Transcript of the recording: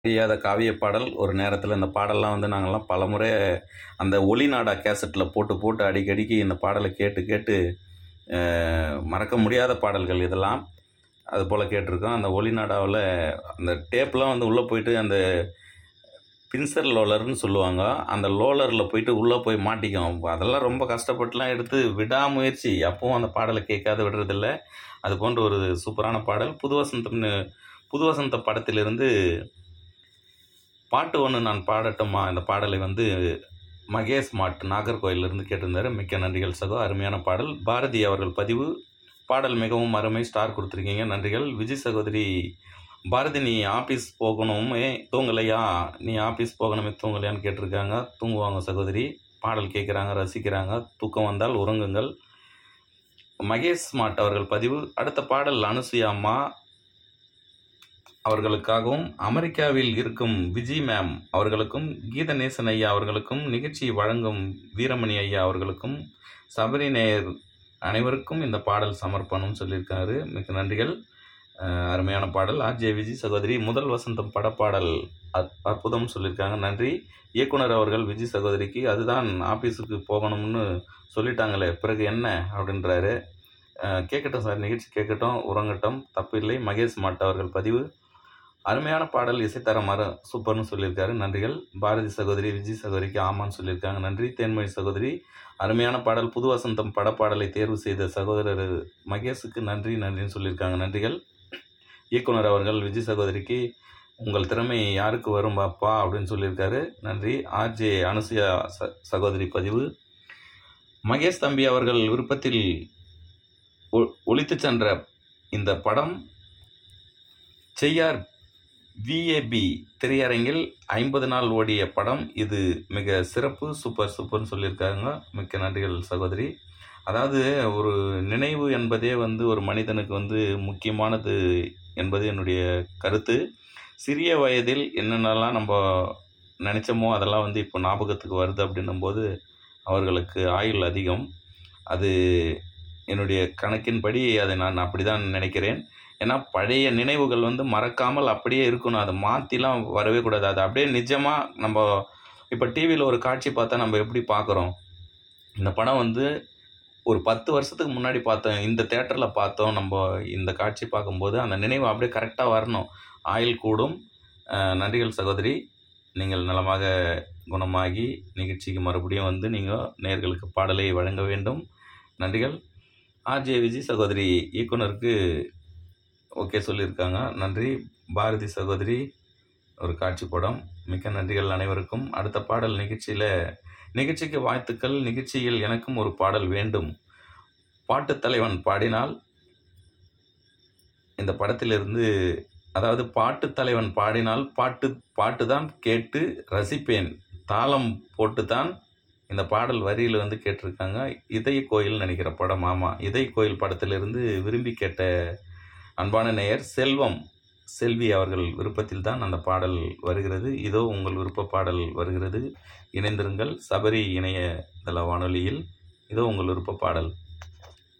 தெரியாத காவிய பாடல் ஒரு நேரத்தில் இந்த பாடல்லாம் வந்து நாங்கள்லாம் பலமுறை அந்த ஒளிநாடா கேசட்டில் போட்டு போட்டு அடிக்கடிக்கு இந்த பாடலை கேட்டு கேட்டு அஹ், மறக்க முடியாத பாடல்கள் இதெல்லாம் அது போல் கேட்டிருக்கோம் அந்த ஒளிநாடாவில் அந்த டேப்லாம் வந்து உள்ளே போயிட்டு அந்த பின்சர் லோலர்னு சொல்லுவாங்க அந்த லோலரில் போயிட்டு உள்ளே போய் மாட்டிக்கும் அதெல்லாம் ரொம்ப கஷ்டப்பட்டுலாம் எடுத்து விடாமுயற்சி அப்பவும் அந்த பாடலை கேட்காத விடுறதில்ல அது போன்ற ஒரு சூப்பரான பாடல் புது வசந்தம்னு புது வசந்த படத்திலிருந்து பாட்டு ஒன்று நான் பாடட்டுமா இந்த பாடலை வந்து மகேஷ் மாட் நாகர்கோயிலிருந்து கேட்டிருந்தாரு மிக்க நன்றிகள் சகோ அருமையான பாடல் பாரதி அவர்கள் பதிவு பாடல் மிகவும் அருமை ஸ்டார் கொடுத்துருக்கீங்க நன்றிகள் விஜய் சகோதரி பாரதி நீ ஆஃபீஸ் போகணுமே தூங்கலையா நீ ஆஃபீஸ் போகணுமே தூங்கலையான்னு கேட்டிருக்காங்க தூங்குவாங்க சகோதரி பாடல் கேட்குறாங்க ரசிக்கிறாங்க தூக்கம் வந்தால் உறங்குங்கள் மகேஷ் மாட் அவர்கள் பதிவு அடுத்த பாடல் அனுசுயா அம்மா அவர்களுக்காகவும் அமெரிக்காவில் இருக்கும் விஜய் மேம் அவர்களுக்கும் கீதநேசன் ஐயா அவர்களுக்கும் நிகழ்ச்சி வழங்கும் வீரமணி ஐயா அவர்களுக்கும் சபரி நேயர் அனைவருக்கும் இந்த பாடல் சமர்ப்பணம் சொல்லியிருக்காரு மிக்க நன்றிகள் அஹ் அருமையான பாடல் ஆர்ஜே விஜய் சகோதரி முதல் வசந்தம் படப்பாடல் அற்- அற்புதம் சொல்லியிருக்காங்க நன்றி இயக்குனர் அவர்கள் விஜய் சகோதரிக்கு அதுதான் ஆஃபீஸுக்கு போகணும்னு சொல்லிட்டாங்களே பிறகு என்ன அப்படின்றாரு அஹ் கேட்கட்டும் சார் நிகழ்ச்சி கேட்கட்டும் உறங்கட்டும் தப்பு இல்லை மகேஷ் மாட் அவர்கள் பதிவு அருமையான பாடல் இசைத்தரம் மர சூப்பர்னு சொல்லியிருக்காரு நன்றிகள் பாரதி சகோதரி விஜய் சகோதரிக்கு ஆமான்னு சொல்லியிருக்காங்க நன்றி தேன்மொழி சகோதரி அருமையான பாடல் புது வசந்தம் படப்பாடலை தேர்வு செய்த சகோதரர் மகேஷுக்கு நன்றி நன்றின்னு சொல்லியிருக்காங்க நன்றிகள் இயக்குனர் அவர்கள் விஜய் சகோதரிக்கு உங்கள் திறமை யாருக்கு வரும் பாப்பா அப்படின்னு சொல்லியிருக்காரு நன்றி ஆர்ஜே அனுசுயா ச சகோதரி பதிவு மகேஷ் தம்பி அவர்கள் விருப்பத்தில் ஒ- ஒலித்துச் சென்ற இந்த படம் செய்யார் விஏபி திரையரங்கில் ஐம்பது நாள் ஓடிய படம் இது மிக சிறப்பு சூப்பர் சூப்பர்னு சொல்லியிருக்காங்க மிக்க நன்றிகள் சகோதரி அதாவது ஒரு நினைவு என்பதே வந்து ஒரு மனிதனுக்கு வந்து முக்கியமானது என்பது என்னுடைய கருத்து சிறிய வயதில் என்னென்னலாம் நம்ம நினச்சோமோ அதெல்லாம் வந்து இப்போ ஞாபகத்துக்கு வருது அப்படின்னும்போது அவர்களுக்கு ஆயுள் அதிகம் அது என்னுடைய கணக்கின்படி அதை நான் அப்படி தான் நினைக்கிறேன் ஏன்னா பழைய நினைவுகள் வந்து மறக்காமல் அப்படியே இருக்கணும் அதை மாற்றிலாம் வரவே கூடாது அது அப்படியே நிஜமாக நம்ம இப்போ டிவியில் ஒரு காட்சி பார்த்தா நம்ம எப்படி பார்க்குறோம் இந்த படம் வந்து ஒரு பத்து வருஷத்துக்கு முன்னாடி பார்த்தோம் இந்த தேட்டரில் பார்த்தோம் நம்ம இந்த காட்சி பார்க்கும்போது அந்த நினைவு அப்படியே கரெக்டாக வரணும் ஆயுள் கூடும் அஹ் நன்றிகள் சகோதரி நீங்கள் நலமாக குணமாகி நிகழ்ச்சிக்கு மறுபடியும் வந்து நீங்கள் நேர்களுக்கு பாடலை வழங்க வேண்டும் நன்றிகள் ஆர்ஜே விஜய் சகோதரி இயக்குனருக்கு ஓகே சொல்லியிருக்காங்க நன்றி பாரதி சகோதரி ஒரு காட்சி படம் மிக்க நன்றிகள் அனைவருக்கும் அடுத்த பாடல் நிகழ்ச்சியில் நிகழ்ச்சிக்கு வாழ்த்துக்கள் நிகழ்ச்சியில் எனக்கும் ஒரு பாடல் வேண்டும் பாட்டுத் தலைவன் பாடினால் இந்த படத்திலிருந்து அதாவது பாட்டுத் தலைவன் பாடினால் பாட்டு பாட்டு தான் கேட்டு ரசிப்பேன் தாளம் போட்டு தான் இந்த பாடல் வரியில் வந்து கேட்டிருக்காங்க இதய கோயில் நினைக்கிற படம் ஆமாம் இதய கோயில் படத்திலிருந்து விரும்பி கேட்ட அன்பான நேயர் செல்வம் செல்வி அவர்கள் விருப்பத்தில் தான் அந்த பாடல் வருகிறது இதோ உங்கள் விருப்ப பாடல் வருகிறது இணைந்திருங்கள் சபரி இணைய தள வானொலியில் இதோ உங்கள் விருப்ப பாடல்